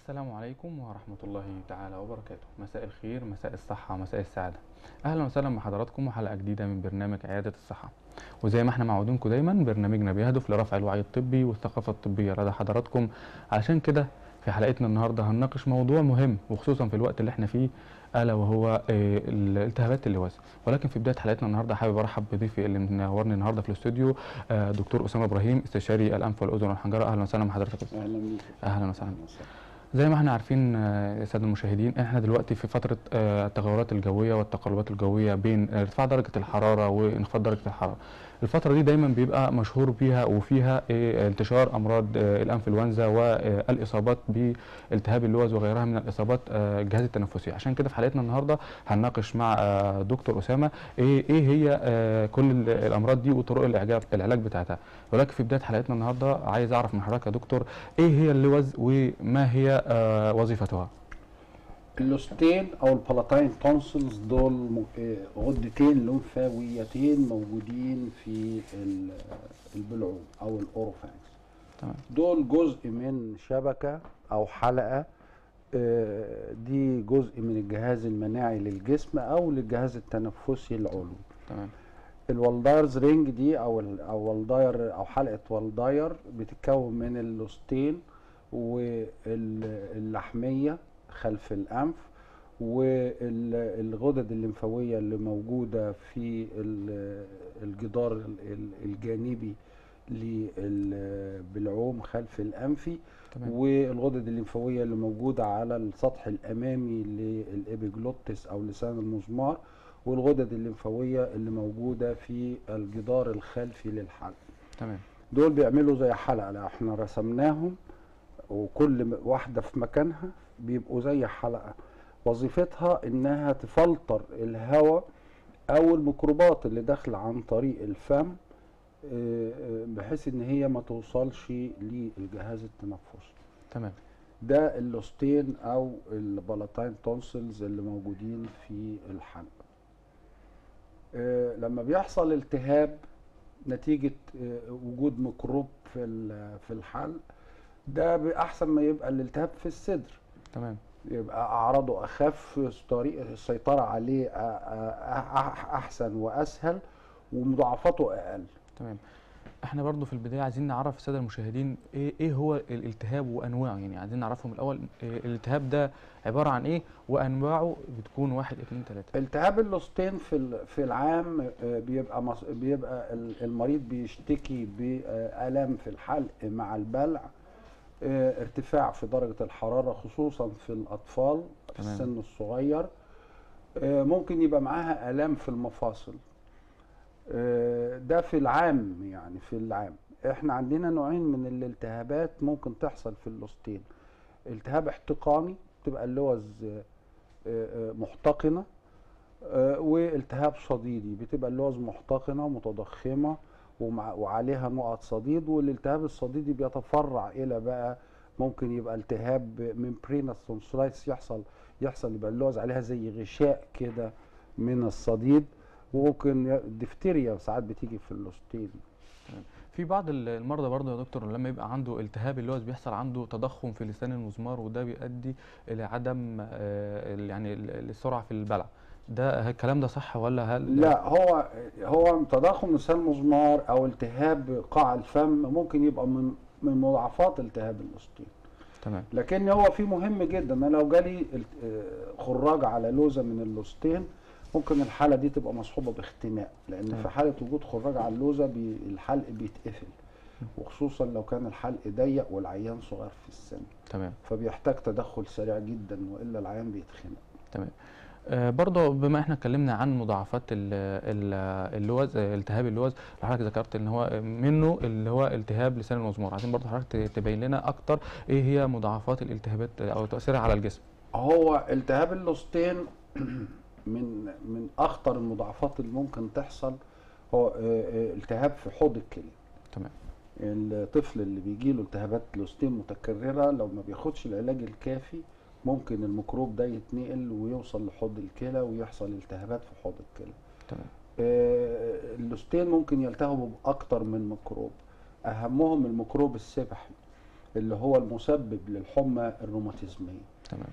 السلام عليكم ورحمة الله تعالى وبركاته مساء الخير مساء الصحة مساء السعادة أهلا وسهلا بحضراتكم وحلقة جديدة من برنامج عيادة الصحة وزي ما احنا معودينكم دايما برنامجنا بيهدف لرفع الوعي الطبي والثقافة الطبية لدى حضراتكم علشان كده في حلقتنا النهاردة هنناقش موضوع مهم وخصوصا في الوقت اللي احنا فيه ألا وهو آه، الالتهابات اللواز ولكن في بداية حلقتنا النهاردة حابب أرحب بضيفي اللي منورني النهاردة في الاستوديو آه، دكتور أسامة إبراهيم استشاري الأنف والأذن والحنجرة أهلا وسهلا بحضرتك اهلا بيك أهلا وسهلا زي ما احنا عارفين آه، يا ساده المشاهدين احنا دلوقتي في فتره آه، التغيرات الجويه والتقلبات الجويه بين ارتفاع درجه الحراره وانخفاض درجه الحراره الفتره دي دايما بيبقى مشهور بيها وفيها آه، انتشار امراض آه، الانفلونزا والاصابات بالتهاب اللوز وغيرها من الاصابات آه، الجهاز التنفسي عشان كده في حلقتنا النهارده هنناقش مع آه، دكتور اسامه ايه ايه هي آه، كل ال- الامراض دي وطرق العلاج العلاج بتاعتها ولكن في بدايه حلقتنا النهارده عايز اعرف من حضرتك يا دكتور ايه هي اللوز وما هي آه، وظيفتها اللوستين او البالاتاين تونسلز دول م- آه، غدتين لمفاويتين موجودين في ال- البلعوم او الاوروفانكس تمام دول جزء من شبكه او حلقه آه، دي جزء من الجهاز المناعي للجسم او للجهاز التنفسي العلوي تمام الوالدايرز رينج دي او ال- او والداير او حلقه والداير بتتكون من اللوستين واللحميه خلف الانف والغدد الليمفاويه اللي موجوده في ال- الجدار ال- ال- الجانبي للبلعوم خلف الانفي تمام والغدد الليمفاويه اللي موجوده على السطح الامامي للابيجلوتس او لسان المزمار والغدد الليمفاويه اللي موجوده في الجدار الخلفي للحلق تمام دول بيعملوا زي حلقه لا احنا رسمناهم وكل م- واحده في مكانها بيبقوا زي حلقه وظيفتها انها تفلتر الهواء او الميكروبات اللي داخله عن طريق الفم آه، آه، بحيث ان هي ما توصلش للجهاز التنفسي تمام ده اللوستين او البالاتاين تونسلز اللي موجودين في الحلق آه، لما بيحصل التهاب نتيجة آه، وجود ميكروب في ال- في الحلق ده بأحسن ما يبقى الالتهاب في الصدر تمام يبقى أعراضه أخف طريقة السيطرة عليه آه، آه، أح- أحسن وأسهل ومضاعفاته أقل تمام احنا برضو في البدايه عايزين نعرف الساده المشاهدين ايه ايه هو الالتهاب وانواعه يعني عايزين نعرفهم الاول إيه الالتهاب ده عباره عن ايه وانواعه بتكون واحد اتنين تلاته التهاب اللوستين في ال- في العام آه، بيبقى مص- بيبقى ال- المريض بيشتكي بآلام في الحلق مع البلع آه، ارتفاع في درجة الحرارة خصوصا في الأطفال في تمام. السن الصغير آه، ممكن يبقى معاها آلام في المفاصل آه، ده في العام يعني في العام احنا عندنا نوعين من الالتهابات ممكن تحصل في اللوستين التهاب احتقاني تبقى اللوز آه، آه، محتقنة آه، والتهاب صديدي بتبقى اللوز محتقنة متضخمة ومع وعليها نقط صديد والالتهاب الصديدي بيتفرع إلى بقى ممكن يبقى التهاب ممبرينس تونسلايتس يحصل يحصل يبقى اللوز عليها زي غشاء كده من الصديد وممكن ي- الدفتيريا ساعات بتيجي في اللوستين في بعض ال- المرضى برضو يا دكتور لما يبقى عنده التهاب اللوز بيحصل عنده تضخم في لسان المزمار وده بيؤدي الى عدم آه، ال- يعني ال- السرعه في البلع ده الكلام ده صح ولا هل لا هو هو تضخم لسان المزمار او التهاب قاع الفم ممكن يبقى من من مضاعفات التهاب اللوستين تمام لكن هو في مهم جدا انا لو جالي الت- آه، خراج على لوزه من اللوستين ممكن الحاله دي تبقى مصحوبه باختناق لان تمام. في حاله وجود خراج على اللوزه بي الحلق بيتقفل وخصوصا لو كان الحلق ضيق والعيان صغير في السن تمام فبيحتاج تدخل سريع جدا والا العيان بيتخنق تمام آه، برضه بما احنا اتكلمنا عن مضاعفات ال- ال- اللوز آه، التهاب اللوز حضرتك ذكرت ان هو منه اللي هو التهاب لسان المزمار عايزين برضه حضرتك ت- تبين لنا اكتر ايه هي مضاعفات الالتهابات او تاثيرها على الجسم هو التهاب اللوستين من من اخطر المضاعفات اللي ممكن تحصل هو آه، آه، التهاب في حوض الكلى تمام الطفل اللي بيجي له التهابات لوستين متكرره لو ما بياخدش العلاج الكافي ممكن الميكروب ده يتنقل ويوصل لحوض الكلى ويحصل التهابات في حوض الكلى تمام آه، اللوستين ممكن يلتهبوا باكتر من ميكروب اهمهم الميكروب السبحي اللي هو المسبب للحمى الروماتيزميه تمام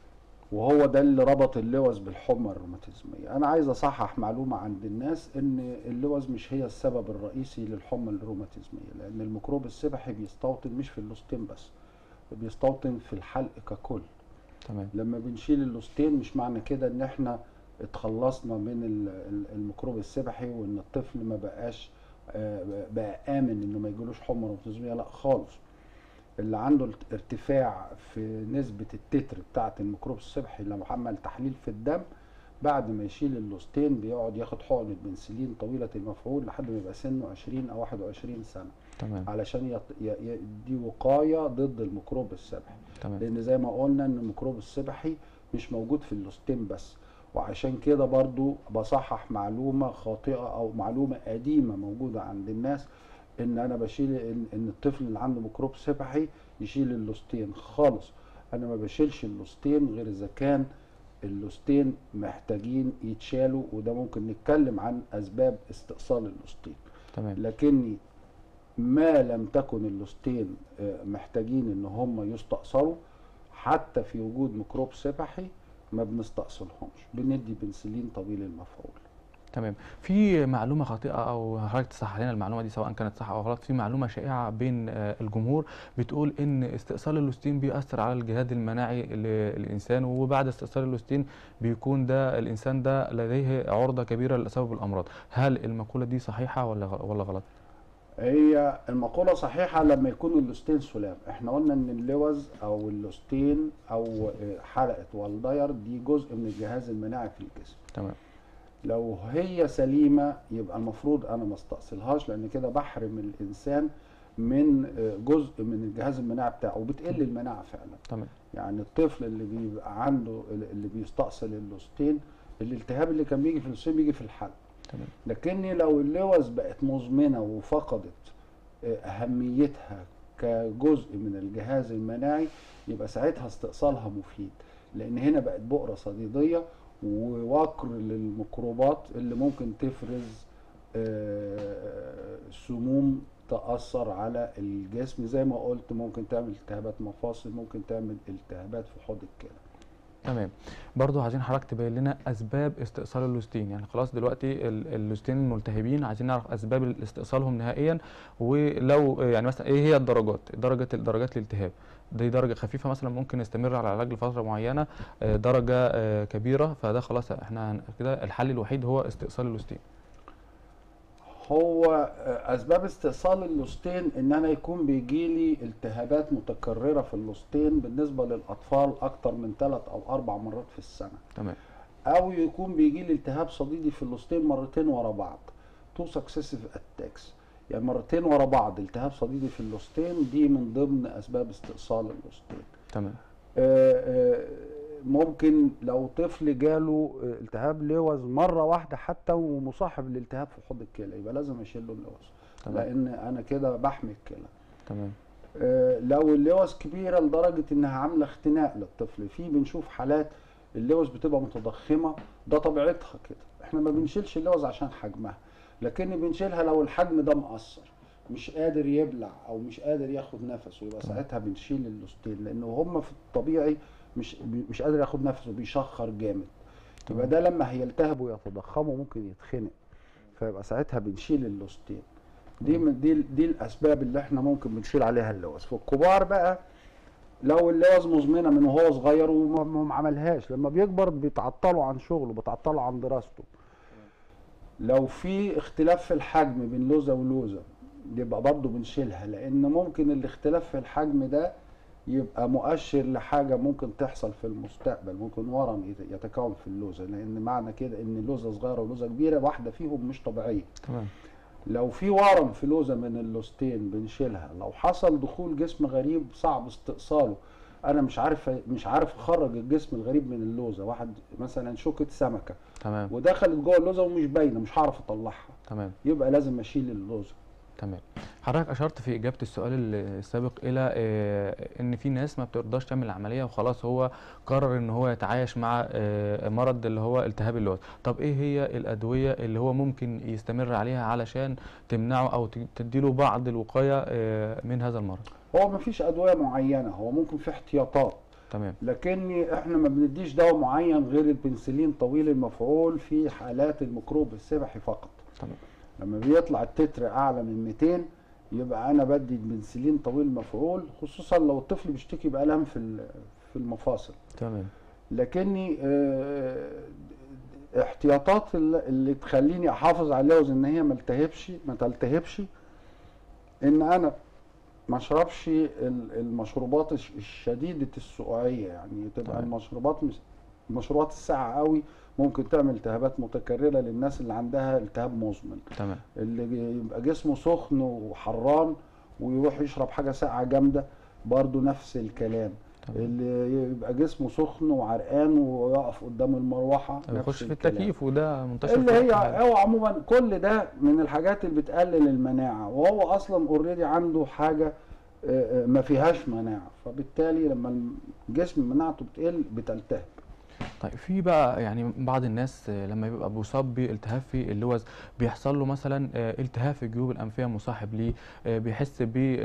وهو ده اللي ربط اللوز بالحمى الروماتيزميه انا عايز اصحح معلومه عند الناس ان اللوز مش هي السبب الرئيسي للحمى الروماتيزميه لان الميكروب السبحي بيستوطن مش في اللوستين بس بيستوطن في الحلق ككل تمام لما بنشيل اللوستين مش معنى كده ان احنا اتخلصنا من ال- ال- الميكروب السبحي وان الطفل ما بقاش آه، بقى امن انه ما يجيلوش حمى روماتيزميه لا خالص اللي عنده الت- ارتفاع في نسبة التتر بتاعة الميكروب السبحي لما عمل تحليل في الدم بعد ما يشيل اللوستين بيقعد ياخد حقنة بنسلين طويلة المفعول لحد ما يبقى سنه 20 أو 21 سنة تمام علشان يط- ي- ي- دي وقاية ضد الميكروب السبحي تمام لان زي ما قلنا ان الميكروب السبحي مش موجود في اللوستين بس وعشان كده برضو بصحح معلومة خاطئة او معلومة قديمة موجودة عند الناس ان انا بشيل ان, إن الطفل اللي عنده ميكروب سبحي يشيل اللوستين خالص انا ما بشيلش اللوستين غير اذا كان اللوستين محتاجين يتشالوا وده ممكن نتكلم عن اسباب استئصال اللوستين تمام لكني ما لم تكن اللوستين آه، محتاجين ان هم يستأصلوا حتى في وجود ميكروب سبحي ما بنستأصلهمش بندي بنسلين طويل المفعول تمام في معلومه خاطئه او حضرتك تصحح لنا المعلومه دي سواء كانت صح او غلط في معلومه شائعه بين آه، الجمهور بتقول ان استئصال اللوستين بيأثر على الجهاز المناعي للانسان وبعد استئصال اللوستين بيكون ده الانسان ده لديه عرضه كبيره للاصابه بالامراض هل المقوله دي صحيحه ولا غ- ولا غلط هي المقولة صحيحة لما يكونوا اللوستين سلام احنا قلنا ان اللوز او اللوستين او آه، حلقة والداير دي جزء من الجهاز المناعي في الجسم تمام لو هي سليمة يبقى المفروض انا ما استأصلهاش لان كده بحرم الانسان من آه، جزء من الجهاز المناعي بتاعه وبتقل المناعة فعلا تمام يعني الطفل اللي بيبقى عنده اللي بيستأصل اللوستين الالتهاب اللي كان بيجي في اللوستين بيجي في الحلق تمام لكني لو اللوز بقت مزمنة وفقدت آه، أهميتها كجزء من الجهاز المناعي يبقى ساعتها استئصالها مفيد لأن هنا بقت بؤرة صديدية ووقر للميكروبات اللي ممكن تفرز آه، سموم تأثر على الجسم زي ما قلت ممكن تعمل التهابات مفاصل ممكن تعمل التهابات في حوض الكلى تمام برضو عايزين حضرتك تبين لنا اسباب استئصال اللوستين يعني خلاص دلوقتي ال- اللوستين الملتهبين عايزين نعرف اسباب استئصالهم نهائيا ولو يعني مثلا ايه هي الدرجات درجه درجات الالتهاب دي درجه خفيفه مثلا ممكن نستمر على العلاج لفتره معينه آه، درجه آه، كبيره فده خلاص احنا هن- كده الحل الوحيد هو استئصال اللوستين هو آه، اسباب استئصال اللوستين ان انا يكون بيجي لي التهابات متكرره في اللوستين بالنسبه للاطفال اكتر من ثلاث او اربع مرات في السنه تمام او يكون بيجي لي التهاب صديدي في اللوستين مرتين ورا بعض تو سكسيسيف اتاكس يعني مرتين ورا بعض التهاب صديدي في اللوستين دي من ضمن اسباب استئصال اللوستين تمام آه، آه، ممكن لو طفل جاله آه، التهاب لوز مره واحده حتى ومصاحب للالتهاب في حوض الكلى يبقى لازم اشيل له اللوز تمام لان انا كده بحمي الكلى تمام آه، لو اللوز كبيره لدرجه انها عامله اختناق للطفل في بنشوف حالات اللوز بتبقى متضخمه ده طبيعتها كده احنا ما بنشيلش اللوز عشان حجمها لكن بنشيلها لو الحجم ده مقصر مش قادر يبلع او مش قادر ياخد نفسه يبقى تمام. ساعتها بنشيل اللوستين لانه هم في الطبيعي مش بي- مش قادر ياخد نفسه بيشخر جامد يبقى تمام. ده لما هيلتهب ويتضخموا ممكن يتخنق فيبقى ساعتها بنشيل اللوستين دي من دي دي الاسباب اللي احنا ممكن بنشيل عليها اللوز في الكبار بقى لو اللوز مزمنه من وهو صغير وما ما عملهاش لما بيكبر بيتعطلوا عن شغله بيتعطلوا عن دراسته لو في اختلاف في الحجم بين لوزه ولوزه يبقى برضه بنشيلها لان ممكن الاختلاف في الحجم ده يبقى مؤشر لحاجه ممكن تحصل في المستقبل ممكن ورم يت- يتكون في اللوزه لان معنى كده ان لوزه صغيره ولوزه كبيره واحده فيهم مش طبيعيه تمام لو في ورم في لوزه من اللوستين بنشيلها لو حصل دخول جسم غريب صعب استئصاله انا مش عارف مش عارف اخرج الجسم الغريب من اللوزه واحد مثلا شوكه سمكه تمام ودخلت جوه اللوزه ومش باينه مش هعرف اطلعها تمام يبقى لازم اشيل اللوزه تمام حضرتك اشرت في اجابه السؤال السابق الى آه، ان في ناس ما بتقدرش تعمل العمليه وخلاص هو قرر ان هو يتعايش مع آه، مرض اللي هو التهاب اللوز طب ايه هي الادويه اللي هو ممكن يستمر عليها علشان تمنعه او ت- تديله بعض الوقايه آه، من هذا المرض هو مفيش ادويه معينه هو ممكن في احتياطات تمام لكن احنا ما بنديش دواء معين غير البنسلين طويل المفعول في حالات الميكروب السبحي فقط تمام لما بيطلع التتر اعلى من 200 يبقى انا بدي البنسلين طويل المفعول خصوصا لو الطفل بيشتكي بالام في ال- في المفاصل تمام لكني آه، احتياطات ال- اللي تخليني احافظ على اللوز ان هي ما التهبش ما تلتهبش ان انا ما اشربش ال- المشروبات الش- الشديده السقوعيه يعني تبقى تمام. المشروبات مش- المشروبات الساقعه قوي ممكن تعمل التهابات متكرره للناس اللي عندها التهاب مزمن تمام اللي يبقى جسمه سخن وحران ويروح يشرب حاجه ساقعه جامده برضو نفس الكلام تمام اللي يبقى جسمه سخن وعرقان ويقف قدام المروحه نفس يخش في الكلام. التكييف وده منتشر اللي في هي كل حاجة. هو عموما كل ده من الحاجات اللي بتقلل المناعه وهو اصلا اوريدي عنده حاجه آه، آه، ما فيهاش مناعه فبالتالي لما الجسم مناعته بتقل بتلتهب طيب في بقى يعني بعض الناس آه، لما بيبقى بيصاب بالتهاب في اللوز بيحصل له مثلا آه، التهاب في الجيوب الانفيه مصاحب ليه آه، بيحس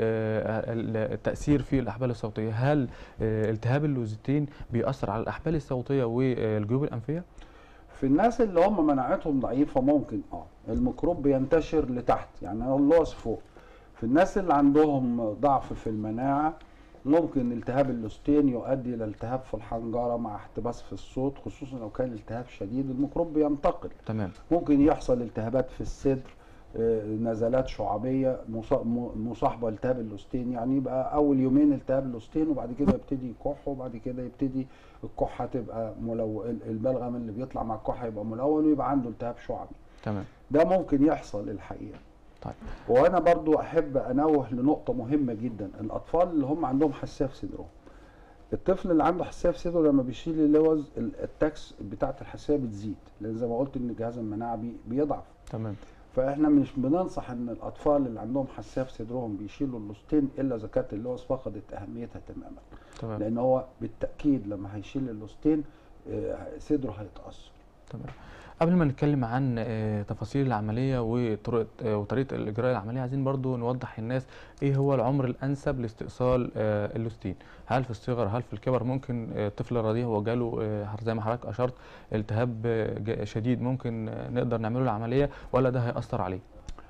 بالتاثير في الاحبال الصوتيه هل آه، التهاب اللوزتين بيأثر على الاحبال الصوتيه والجيوب الانفيه في الناس اللي هم مناعتهم ضعيفه ممكن اه الميكروب بينتشر لتحت يعني اللوز فوق في الناس اللي عندهم ضعف في المناعه ممكن التهاب اللوستين يؤدي الى التهاب في الحنجره مع احتباس في الصوت خصوصا لو كان التهاب شديد الميكروب بينتقل تمام ممكن يحصل التهابات في الصدر آه، نزلات شعبيه مصا- م- مصاحبه التهاب اللوستين يعني يبقى اول يومين التهاب اللوستين وبعد كده يبتدي يكح وبعد كده يبتدي الكحه تبقى ملو ال- البلغم اللي بيطلع مع الكحه يبقى ملون ويبقى عنده التهاب شعبي تمام ده ممكن يحصل الحقيقه طيب وانا برضو احب انوه لنقطه مهمه جدا الاطفال اللي هم عندهم حساسيه في صدرهم الطفل اللي عنده حساسيه في صدره لما بيشيل اللوز ال- التاكس بتاعه الحساسيه بتزيد لان زي ما قلت ان جهاز المناعه بي- بيضعف تمام فاحنا مش بننصح ان الاطفال اللي عندهم حساسيه في صدرهم بيشيلوا اللوستين الا اذا كانت اللوز فقدت اهميتها تماما تمام لان هو بالتاكيد لما هيشيل اللوستين آه، صدره هيتاثر تمام قبل ما نتكلم عن آه، تفاصيل العملية وطرق آه، وطريقة الإجراء العملية عايزين برضو نوضح للناس إيه هو العمر الأنسب لاستئصال آه، اللوستين هل في الصغر هل في الكبر ممكن آه، طفل رضيع هو جاله آه، زي ما حضرتك أشرت التهاب آه، جا- شديد ممكن آه، نقدر نعمله العملية ولا ده هيأثر عليه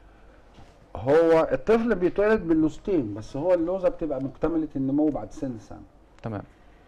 هو الطفل بيتولد باللوستين بس هو اللوزه بتبقى مكتمله النمو بعد سن سنه تمام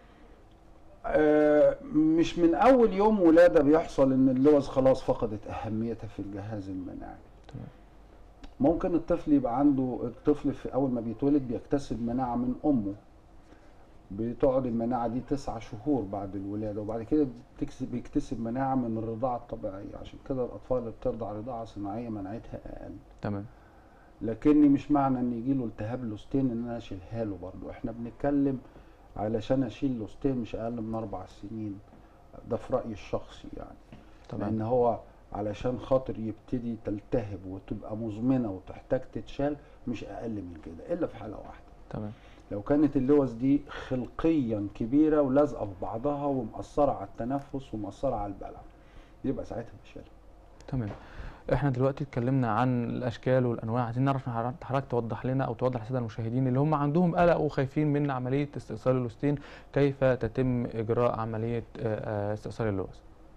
آه، مش من اول يوم ولاده بيحصل ان اللوز خلاص فقدت اهميتها في الجهاز المناعي تمام. ممكن الطفل يبقى عنده الطفل في اول ما بيتولد بيكتسب مناعه من امه بتقعد المناعه دي تسعة شهور بعد الولاده وبعد كده بتكسب بيكتسب مناعه من الرضاعه الطبيعيه عشان كده الاطفال اللي بترضع رضاعه صناعيه مناعتها اقل تمام لكني مش معنى ان يجي له التهاب لوستين ان انا اشيلها له برضه احنا بنتكلم علشان اشيل لوستين مش اقل من اربع سنين ده في رايي الشخصي يعني لان تمام هو علشان خاطر يبتدي تلتهب وتبقى مزمنه وتحتاج تتشال مش اقل من كده الا في حاله واحده تمام لو كانت اللوز دي خلقيا كبيره ولازقه في بعضها ومأثره على التنفس ومأثره على البلع يبقى ساعتها بشيلها تمام احنا دلوقتي اتكلمنا عن الاشكال والانواع عايزين نعرف حضرتك حضرتك توضح لنا او توضح للساده المشاهدين اللي هم عندهم قلق وخايفين من عمليه استئصال اللوستين كيف تتم اجراء عمليه آه، آه، استئصال اللوز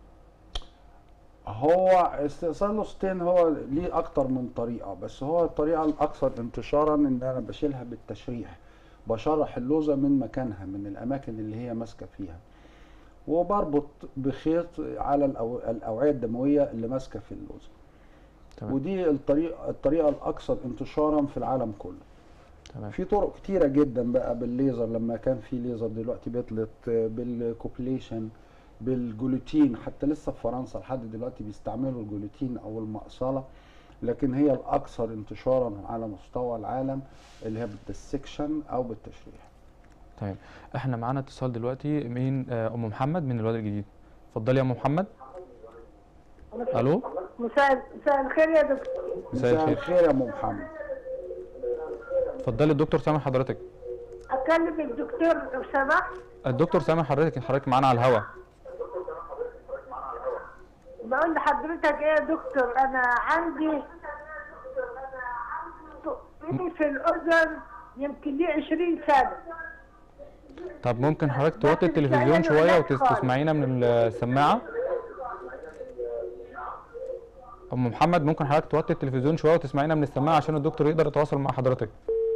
هو استئصال اللوستين هو ليه اكتر من طريقه بس هو الطريقه الاكثر انتشارا ان انا بشيلها بالتشريح بشرح اللوزه من مكانها من الاماكن اللي هي ماسكه فيها وبربط بخيط على الأو- الاوعيه الدمويه اللي ماسكه في اللوزه تمام ودي الطريقه الطريقه الاكثر انتشارا في العالم كله تمام في طرق كتيرة جدا بقى بالليزر لما كان في ليزر دلوقتي بيطلت بالكوبليشن بالجلوتين حتى لسه في فرنسا لحد دلوقتي بيستعملوا الجلوتين او المقصلة لكن هي الاكثر انتشارا على مستوى العالم اللي هي بالدسكشن او بالتشريح تمام احنا معانا اتصال دلوقتي من آه، ام محمد من الوادي الجديد اتفضلي يا ام محمد الو مساء مساء الخير يا دكتور مساء مساء الخير الخير يا ام محمد اتفضلي الدكتور سامع حضرتك اكلم الدكتور لو سمحت الدكتور سامع حضرتك حضرتك معانا على الهوا بقول لحضرتك ايه يا دكتور انا عندي طقم في الاذن يمكن لي 20 سنه طب ممكن حضرتك توطي التلفزيون شويه وتسمعينا من السماعه ام محمد ممكن حضرتك توطي التلفزيون شويه وتسمعينا من السماعه عشان الدكتور يقدر يتواصل مع حضرتك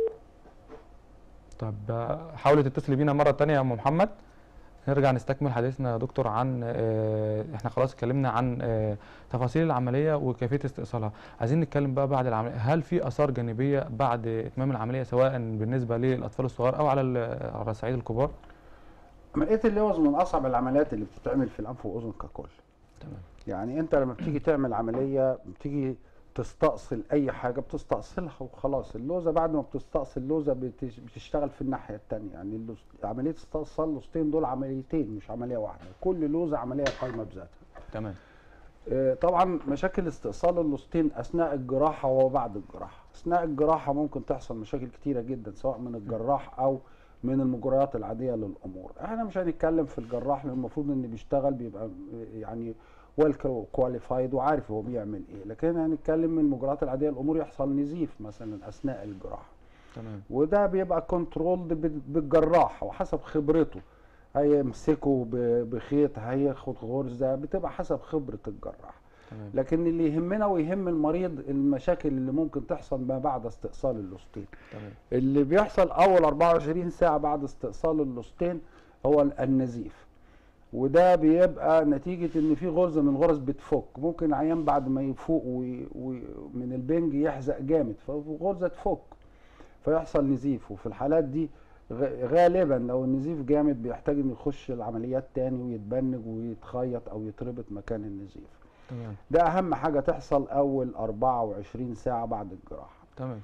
طب آه، حاولي تتصلي بينا مره تانية يا ام محمد نرجع نستكمل حديثنا يا دكتور عن آه، احنا خلاص اتكلمنا عن آه، تفاصيل العمليه وكيفيه استئصالها عايزين نتكلم بقى بعد العمليه هل في اثار جانبيه بعد اتمام العمليه سواء بالنسبه للاطفال الصغار او على ال- على صعيد الكبار عمليه اللوز من اصعب العمليات اللي بتتعمل في الانف واذن ككل تمام يعني انت لما بتيجي تعمل عمليه بتيجي تستأصل اي حاجه بتستأصلها وخلاص اللوزه بعد ما بتستأصل اللوزه بتش- بتشتغل في الناحيه الثانيه يعني اللوز- عمليه استئصال اللوزتين دول عمليتين مش عمليه واحده كل لوزه عمليه قايمه بذاتها تمام آه، طبعا مشاكل استئصال اللوزتين اثناء الجراحه وبعد الجراحه اثناء الجراحه ممكن تحصل مشاكل كتيره جدا سواء من الجراح او من المجريات العاديه للامور احنا مش هنتكلم في الجراح لان المفروض ان بيشتغل بيبقى آه، يعني ويل كواليفايد وعارف هو بيعمل ايه لكن هنتكلم من المجريات العاديه للامور يحصل نزيف مثلا اثناء الجراحه تمام وده بيبقى كنترولد بالجراح وحسب خبرته هيمسكه ب- بخيط هياخد غرزه بتبقى حسب خبره الجراح تمام لكن اللي يهمنا ويهم المريض المشاكل اللي ممكن تحصل ما بعد استئصال اللوستين تمام اللي بيحصل اول 24 ساعه بعد استئصال اللوستين هو ال- النزيف وده بيبقى نتيجة ان في غرزة من الغرز بتفك ممكن العيان بعد ما يفوق وي- وي- من البنج يحزق جامد فالغرزة تفك فيحصل نزيف وفي الحالات دي غ- غالبا لو النزيف جامد بيحتاج انه يخش العمليات تاني ويتبنج ويتخيط او يتربط مكان النزيف تمام ده اهم حاجة تحصل اول 24 ساعة بعد الجراحة تمام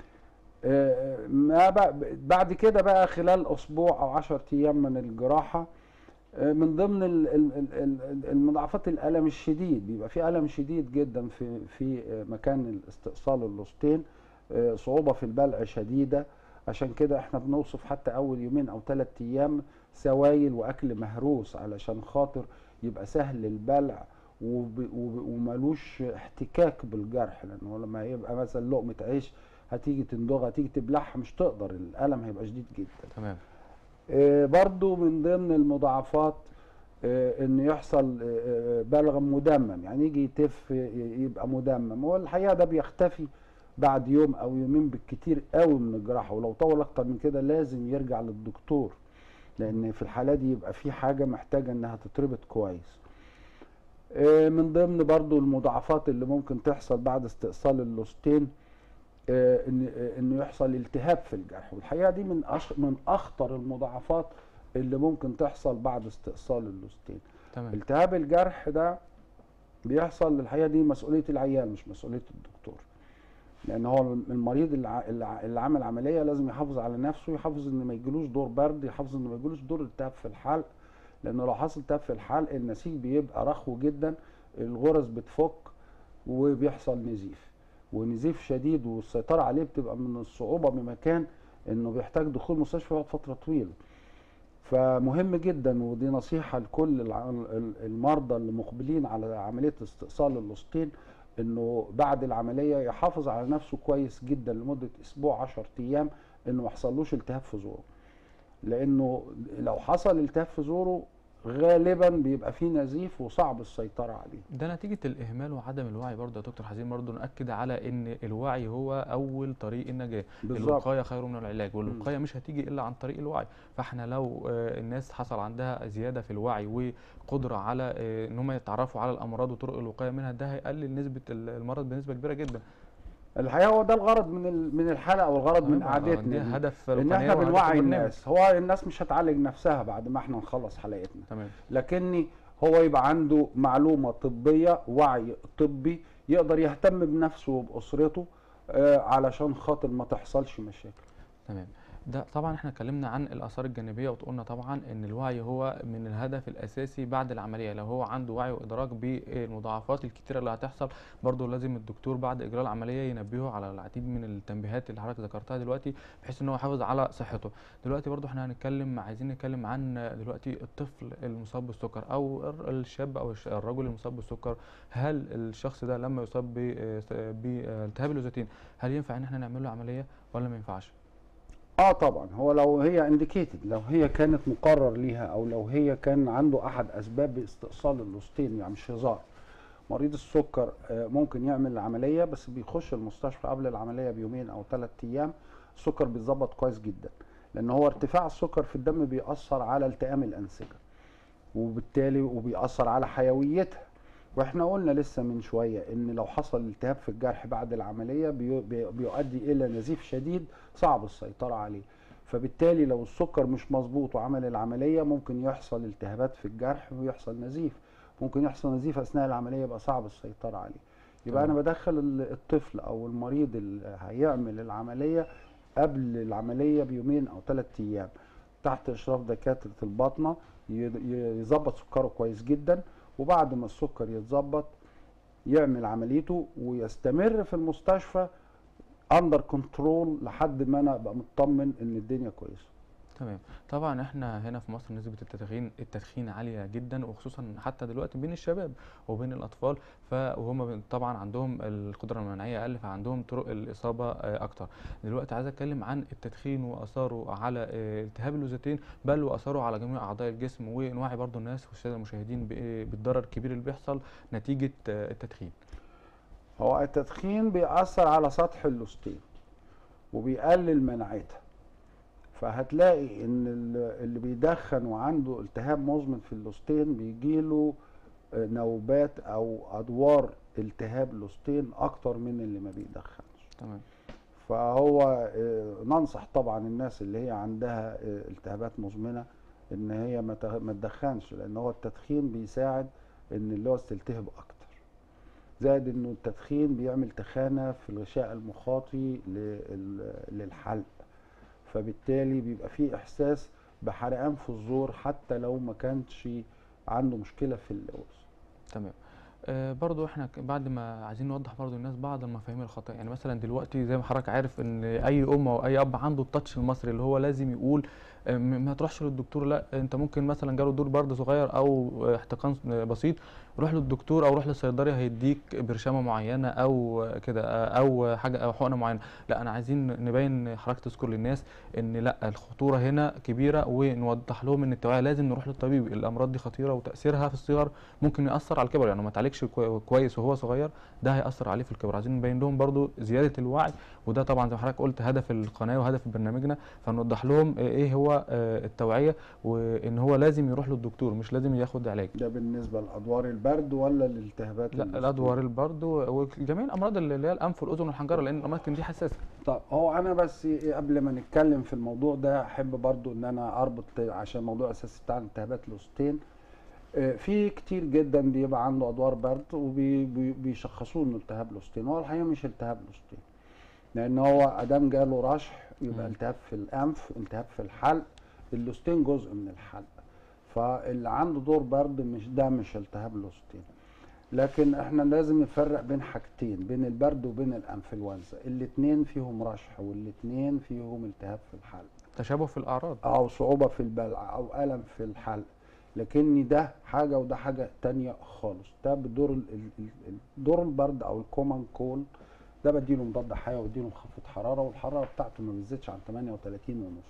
آه، ما بقى بعد كده بقى خلال اسبوع او 10 ايام من الجراحه آه، من ضمن ال- ال- ال- ال- المضاعفات الالم الشديد بيبقى في الم شديد جدا في في آه، مكان استئصال اللوستين آه، صعوبه في البلع شديده عشان كده احنا بنوصف حتى اول يومين او ثلاث ايام سوائل واكل مهروس علشان خاطر يبقى سهل البلع وب- وب- وملوش احتكاك بالجرح لانه لما يبقى مثلا لقمه عيش هتيجي تندغها هتيجي تبلعها مش تقدر الالم هيبقى شديد جدا تمام آه، برضو من ضمن المضاعفات آه، ان يحصل آه، آه، بلغم مدمم يعني يجي يتف ي- يبقى مدمم هو الحقيقه ده بيختفي بعد يوم او يومين بالكتير قوي من الجراحه ولو طول اكتر من كده لازم يرجع للدكتور لان في الحاله دي يبقى في حاجه محتاجه انها تتربط كويس آه، من ضمن برضو المضاعفات اللي ممكن تحصل بعد استئصال اللوستين آه، ان آه، انه يحصل التهاب في الجرح والحقيقه دي من أش... من اخطر المضاعفات اللي ممكن تحصل بعد استئصال اللوستين تمام التهاب الجرح ده بيحصل الحقيقه دي مسؤوليه العيان مش مسؤوليه الدكتور لان هو المريض الع- الع- اللي عامل عمليه لازم يحافظ على نفسه يحافظ ان ما يجيلوش دور برد يحافظ ان ما يجيلوش دور التهاب في الحلق لانه لو حصل التهاب في الحلق النسيج بيبقى رخو جدا الغرز بتفك وبيحصل نزيف ونزيف شديد والسيطره عليه بتبقى من الصعوبه بمكان انه بيحتاج دخول مستشفى يقعد فتره طويله فمهم جدا ودي نصيحه لكل الع- ال- المرضى اللي مقبلين على عمليه استئصال اللوستين انه بعد العمليه يحافظ على نفسه كويس جدا لمده اسبوع 10 ايام انه ما يحصلوش التهاب في زوره لانه لو حصل التهاب في زوره غالبا بيبقى فيه نزيف وصعب السيطره عليه ده نتيجة الإهمال وعدم الوعي برضه يا دكتور حزين برضه نأكد على إن الوعي هو أول طريق النجاة، بالظبط الوقاية خير من العلاج، والوقاية مش هتيجي إلا عن طريق الوعي، فإحنا لو آه، الناس حصل عندها زيادة في الوعي وقدرة على آه، إن هم يتعرفوا على الأمراض وطرق الوقاية منها ده هيقلل نسبة ال- المرض بنسبة كبيرة جدا. الحقيقه هو ده الغرض من ال- من الحلقه والغرض من آه، قعدتنا دي دي. هدف ان القناة احنا وهدف بنوعي البرنامج. الناس هو الناس مش هتعالج نفسها بعد ما احنا نخلص حلقتنا تمام لكني هو يبقى عنده معلومه طبيه وعي طبي يقدر يهتم بنفسه وباسرته آه، علشان خاطر ما تحصلش مشاكل تمام ده طبعا احنا اتكلمنا عن الاثار الجانبيه وقلنا طبعا ان الوعي هو من الهدف الاساسي بعد العمليه لو هو عنده وعي وادراك بالمضاعفات الكتيره اللي هتحصل برضه لازم الدكتور بعد اجراء العمليه ينبهه على العديد من التنبيهات اللي حضرتك ذكرتها دلوقتي بحيث ان هو يحافظ على صحته دلوقتي برضه احنا هنتكلم عايزين نتكلم عن دلوقتي الطفل المصاب بالسكر او الر- الشاب او الش- الرجل المصاب بالسكر هل الشخص ده لما يصاب ب- بالتهاب اللوزتين هل ينفع ان احنا نعمل له عمليه ولا ما ينفعش اه طبعا هو لو هي انديكيتد لو هي كانت مقرر ليها او لو هي كان عنده احد اسباب استئصال اللوستين يعني مش هزار مريض السكر آه، ممكن يعمل العمليه بس بيخش المستشفى قبل العمليه بيومين او ثلاث ايام السكر بيتظبط كويس جدا لان هو ارتفاع السكر في الدم بيأثر على التئام الانسجه وبالتالي وبيأثر على حيويتها واحنا قلنا لسه من شويه ان لو حصل التهاب في الجرح بعد العمليه بيو- بي- بيؤدي الى نزيف شديد صعب السيطره عليه فبالتالي لو السكر مش مظبوط وعمل العمليه ممكن يحصل التهابات في الجرح ويحصل نزيف ممكن يحصل نزيف اثناء العمليه يبقى صعب السيطره عليه يبقى انا تمام. بدخل ال- الطفل او المريض اللي هيعمل العمليه قبل العمليه بيومين او ثلاث ايام تحت اشراف دكاتره الباطنه ي- ي- يظبط سكره كويس جدا وبعد ما السكر يتظبط يعمل عمليته ويستمر في المستشفى اندر كنترول لحد ما انا ابقى مطمن ان الدنيا كويسه تمام طبعا احنا هنا في مصر نسبة التدخين التدخين عالية جدا وخصوصا حتى دلوقتي بين الشباب وبين الأطفال فهم طبعا عندهم القدرة المناعية أقل فعندهم طرق الإصابة آه، أكتر دلوقتي عايز أتكلم عن التدخين وآثاره على آه، التهاب اللوزتين بل وآثاره على جميع أعضاء الجسم ونوعي برضو الناس والسادة المشاهدين بإيه- بالضرر الكبير اللي بيحصل نتيجة آه، التدخين هو التدخين بيأثر على سطح اللوستين وبيقلل مناعتها فهتلاقي ان ال- اللي بيدخن وعنده التهاب مزمن في اللوستين بيجيله آه، نوبات او ادوار التهاب لوستين اكتر من اللي ما بيدخنش تمام فهو آه، ننصح طبعا الناس اللي هي عندها آه، التهابات مزمنه ان هي ما تغ- ما تدخنش لان هو التدخين بيساعد ان اللوز تلتهب اكتر زائد انه التدخين بيعمل تخانه في الغشاء المخاطي لل- للحلق فبالتالي بيبقى فيه احساس بحرقان في الزور حتى لو ما كانش عنده مشكله في اللوز تمام آه برضو احنا ك- بعد ما عايزين نوضح برضو الناس بعض المفاهيم الخاطئه يعني مثلا دلوقتي زي ما حضرتك عارف ان اي ام او اي اب عنده التاتش المصري اللي هو لازم يقول آه، م- ما تروحش للدكتور لا انت ممكن مثلا جاله دور برد صغير او آه، احتقان س- بسيط روح للدكتور او روح للصيدلي هيديك برشامه معينه او آه، كده آه، او حاجه او حقنه معينه لا انا عايزين نبين حضرتك تذكر للناس ان لا الخطوره هنا كبيره ونوضح لهم ان التوعيه لازم نروح للطبيب الامراض دي خطيره وتاثيرها في الصغر ممكن ياثر على الكبر يعني ما تعالجش كوي- كويس وهو صغير ده هياثر عليه في الكبر عايزين نبين لهم برضو زياده الوعي وده طبعا زي ما حضرتك قلت هدف القناه وهدف برنامجنا فنوضح لهم ايه هو آه، التوعيه وان هو لازم يروح للدكتور مش لازم ياخد علاج ده بالنسبه لادوار البرد ولا الالتهابات لا اللوستين؟ الادوار البرد وجميع الامراض اللي هي الانف والاذن والحنجره لان الاماكن دي حساسه طب هو انا بس قبل ما نتكلم في الموضوع ده احب برضو ان انا اربط عشان الموضوع الاساسي بتاع التهابات اللوستين آه، في كتير جدا بيبقى عنده ادوار برد وبيشخصوه انه التهاب لوستين هو الحقيقه مش التهاب لوستين لان هو ادام جاله رشح يبقى مم. التهاب في الانف التهاب في الحلق اللوستين جزء من الحلق فاللي عنده دور برد مش ده مش التهاب لوستين لكن احنا لازم نفرق بين حاجتين بين البرد وبين الانفلونزا الاتنين فيهم رشح والاتنين فيهم التهاب في الحلق تشابه في الاعراض او صعوبة في البلع او الم في الحلق لكن ده حاجة وده حاجة تانية خالص ده بدور ال- ال- ال- دور البرد او الكومن كول ده بديله مضاد حيوي واديله مخفض حرارة والحرارة بتاعته ما بتزيدش عن 38 ونص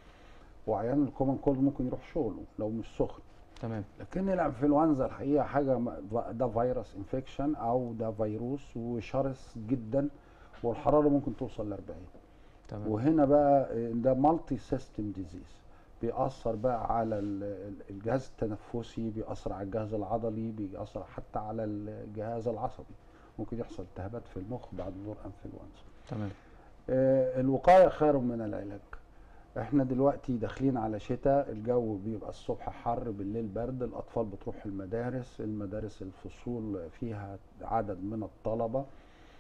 وعيان الكومن كول ممكن يروح شغله لو مش سخن تمام لكن الانفلونزا الحقيقه حاجه م- ده فيروس انفكشن او ده فيروس وشرس جدا والحراره ممكن توصل ل 40 تمام وهنا بقى آه، ده مالتي سيستم ديزيز بيأثر بقى على ال- ال- الجهاز التنفسي بيأثر على الجهاز العضلي بيأثر حتى على الجهاز العصبي ممكن يحصل التهابات في المخ بعد دور انفلونزا تمام آه، الوقاية خير من العلاج احنا دلوقتي داخلين على شتاء الجو بيبقى الصبح حر بالليل برد الاطفال بتروح المدارس المدارس الفصول فيها عدد من الطلبة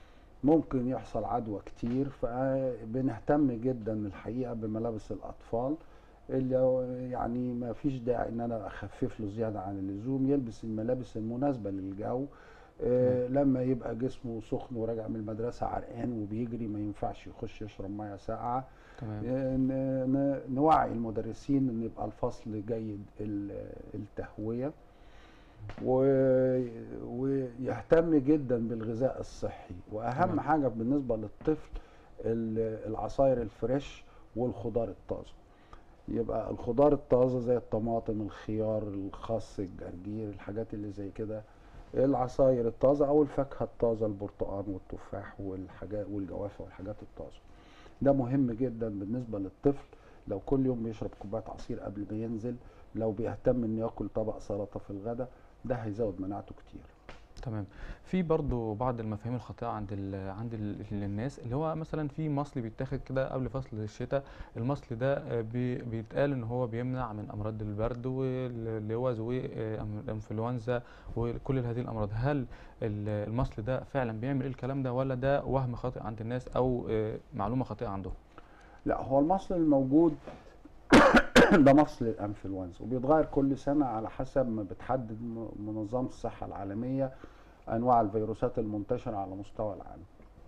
ممكن يحصل عدوى كتير فبنهتم جدا الحقيقه بملابس الاطفال اللي هو يعني ما فيش داعي ان انا اخفف له زياده عن اللزوم يلبس الملابس المناسبه للجو آه لما يبقى جسمه سخن وراجع من المدرسه عرقان وبيجري ما ينفعش يخش يشرب ميه ساقعه تمام آه، ن- ن- نوعي المدرسين ان يبقى الفصل جيد ال- التهويه و- ويهتم جدا بالغذاء الصحي واهم تمام. حاجه بالنسبه للطفل ال- العصاير الفريش والخضار الطازه يبقى الخضار الطازه زي الطماطم الخيار الخس الجرجير الحاجات اللي زي كده العصاير الطازه او الفاكهه الطازه البرتقال والتفاح والحاجات والجوافه والحاجات الطازه ده مهم جدا بالنسبه للطفل لو كل يوم بيشرب كوبايه عصير قبل ما ينزل لو بيهتم انه ياكل طبق سلطه في الغداء ده هيزود مناعته كتير تمام في برضو بعض المفاهيم الخاطئه عند ال عند ال الناس اللي هو مثلا في مصل بيتاخد كده قبل فصل الشتاء المصل ده آه، بي بيتقال ان هو بيمنع من امراض البرد واللوز والانفلونزا وكل هذه الامراض هل ال- المصل ده فعلا بيعمل ايه الكلام ده ولا ده وهم خاطئ عند الناس او آه، معلومه خاطئه عندهم لا هو المصل الموجود ده مصل الانفلونزا وبيتغير كل سنه على حسب ما بتحدد م- منظمه الصحه العالميه انواع الفيروسات المنتشره على مستوى العالم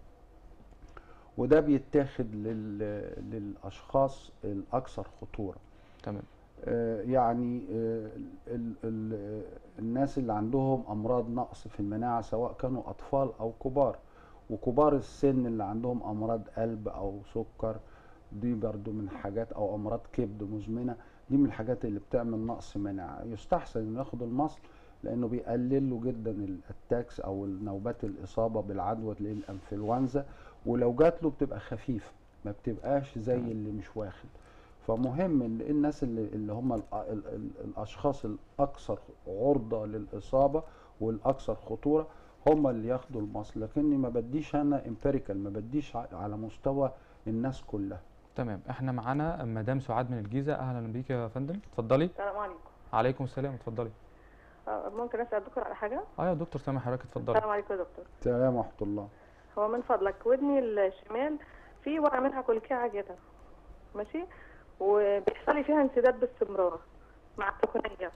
وده بيتاخد لل... للاشخاص الاكثر خطوره تمام آه، يعني آه، ال ال الناس اللي عندهم امراض نقص في المناعه سواء كانوا اطفال او كبار وكبار السن اللي عندهم امراض قلب او سكر دي برضو من الحاجات او امراض كبد مزمنه دي من الحاجات اللي بتعمل نقص مناعه يستحسن انه ياخد المصل لانه بيقلل له جدا الاتاكس او النوبات الاصابه بالعدوى للانفلونزا ولو جات له بتبقى خفيفه ما بتبقاش زي تمام. اللي مش واخد فمهم ان الناس اللي, اللي هم ال ال ال الاشخاص الاكثر عرضه للاصابه والاكثر خطوره هم اللي ياخدوا المصل لكني ما بديش انا امبيريكال ما بديش ع- على مستوى الناس كلها تمام احنا معانا مدام سعاد من الجيزه اهلا بيك يا فندم اتفضلي السلام عليكم عليكم السلام اتفضلي آه، ممكن اسال الدكتور على حاجه اه يا دكتور سامح حضرتك اتفضلي السلام عليكم يا دكتور سلام ورحمه الله هو من فضلك ودني الشمال في ورقه منها كلكعه كده ماشي وبيحصل لي فيها انسداد باستمرار مع السخونيه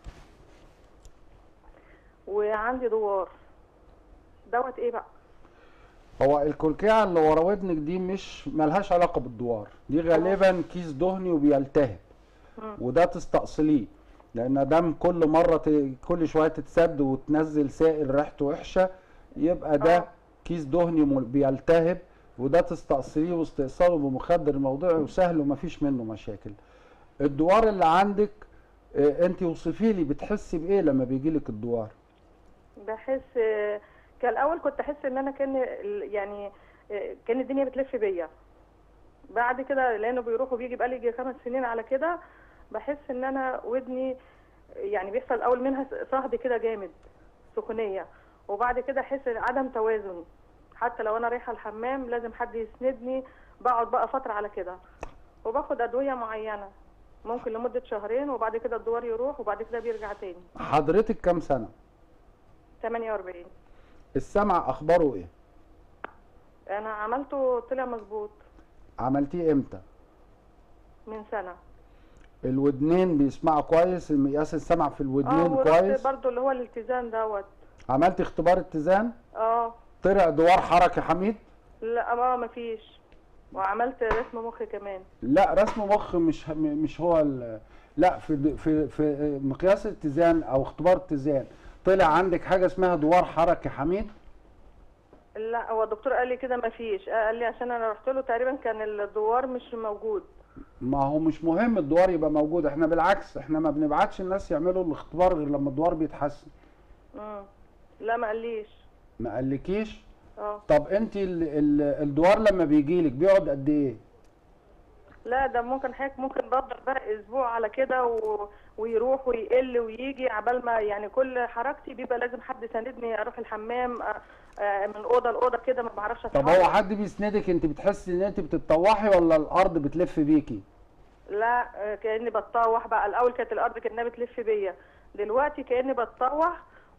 وعندي دوار دوت ايه بقى هو الكلكعه اللي ورا ودنك دي مش ملهاش علاقه بالدوار دي غالبا كيس دهني وبيلتهب مم. وده تستأصليه لان دم كل مره ت... كل شويه تتسد وتنزل سائل ريحته وحشه يبقى ده آه. كيس دهني مل- بيلتهب وده تستأصليه واستئصاله بمخدر موضعي وسهل ومفيش منه مشاكل الدوار اللي عندك آه، انت وصفي لي بتحسي بايه لما بيجي لك الدوار بحس آه، كان الاول كنت احس ان انا كان ال- يعني آه، كان الدنيا بتلف بيا بعد كده لانه بيروح وبيجي بقالي يجي خمس سنين على كده بحس ان انا ودني يعني بيحصل الاول منها صهد كده جامد سخونيه وبعد كده احس عدم توازن حتى لو انا رايحه الحمام لازم حد يسندني بقعد بقى فتره على كده وباخد ادويه معينه ممكن لمده شهرين وبعد كده الدوار يروح وبعد كده بيرجع تاني حضرتك كام سنه 48 السمع اخباره ايه انا عملته طلع مظبوط عملتيه امتى من سنه الودنين بيسمعوا كويس المقياس السمع في اه الودنين ورحت كويس برضو اللي هو الالتزام دوت عملت اختبار اتزان اه طلع دوار حركي حميد لا ما مفيش وعملت رسم مخ كمان لا رسم مخ مش مش هو ال- لا في في في مقياس اتزان او اختبار اتزان طلع عندك حاجه اسمها دوار حركي حميد لا هو الدكتور قال لي كده مفيش آه، قال لي عشان انا رحت له تقريبا كان الدوار مش موجود ما هو مش مهم الدوار يبقى موجود احنا بالعكس احنا ما بنبعتش الناس يعملوا الاختبار غير لما الدوار بيتحسن مم. لا ما قاليش ما قالكيش اه طب انت ال ال الدوار لما بيجي لك بيقعد قد ايه لا ده ممكن حضرتك ممكن بفضل بقى اسبوع على كده و... ويروح ويقل ويجي عبال ما يعني كل حركتي بيبقى لازم حد يساندني اروح الحمام آه، آه، من اوضه لاوضه كده ما بعرفش طب اتحرك هو حد بيسندك انت بتحسي ان انت بتتطوحي ولا الارض بتلف بيكي لا آه، كاني بتطوح بقى الاول كانت الارض كانها بتلف بيا دلوقتي كاني بتطوح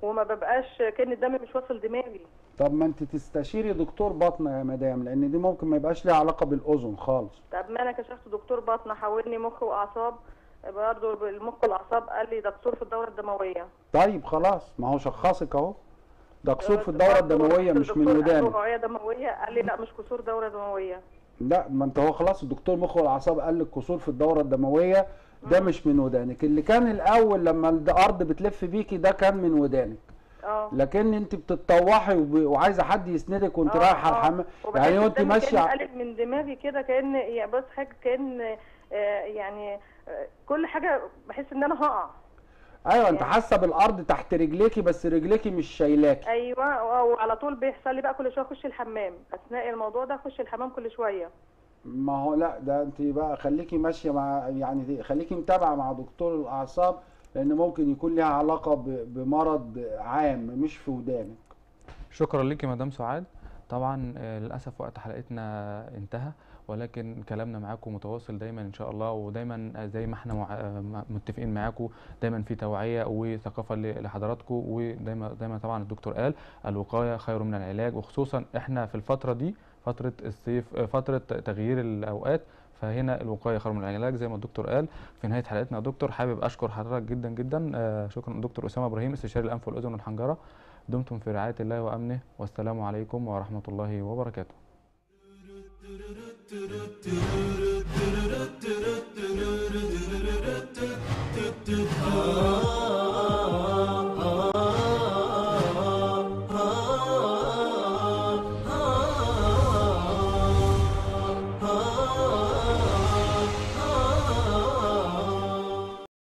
وما ببقاش كان الدم مش واصل دماغي طب ما انت تستشيري دكتور باطنه يا مدام لان دي ممكن ما يبقاش ليها علاقه بالاذن خالص طب ما انا كشفت دكتور باطنه حولني مخ واعصاب برضه المخ والاعصاب قال لي ده قصور في الدوره الدمويه طيب خلاص ما هو شخصك اهو ده قصور في الدوره الدمويه مش من الدكتور قال له ودانك رعايه دمويه قال لي لا مش قصور دوره دمويه لا ما انت هو خلاص الدكتور مخ والاعصاب قال لك قصور في الدوره الدمويه ده مش من ودانك اللي كان الاول لما الارض بتلف بيكي ده كان من ودانك اه لكن انت بتتطوحي وب- وعايزه حد يسندك وانت آه، رايحه آه. الحمام وبحس يعني وانت الدم ماشيه كان قالب من دماغي كده كان يعني بص حاجه كان آه، يعني آه، كل حاجه بحس ان انا هقع ايوه انت يعني- حاسه بالارض تحت رجليكي بس رجليكي مش شايلاكي ايوه وعلى طول بيحصل لي بقى كل شويه اخش الحمام اثناء الموضوع ده اخش الحمام كل شويه ما هو لا ده انت بقى خليكي ماشيه مع يعني دي- خليكي متابعه مع دكتور الاعصاب لان ممكن يكون ليها علاقه ب- بمرض عام مش في ودانك شكرا لك يا مدام سعاد طبعا آه، للاسف وقت حلقتنا انتهى ولكن كلامنا معاكم متواصل دايما ان شاء الله ودايما آه، زي ما احنا مع- آه، م- متفقين معاكم دايما في توعيه وثقافه ل- لحضراتكم ودايما دايما طبعا الدكتور قال الوقايه خير من العلاج وخصوصا احنا في الفتره دي فتره الصيف آه، فتره تغيير الاوقات فهنا الوقايه خير من العلاج زي ما الدكتور قال في نهايه حلقتنا يا دكتور حابب اشكر حضرتك جدا جدا آه، شكرا دكتور اسامه ابراهيم استشاري الانف والاذن والحنجره دمتم في رعاية الله وأمنه والسلام عليكم ورحمة الله وبركاته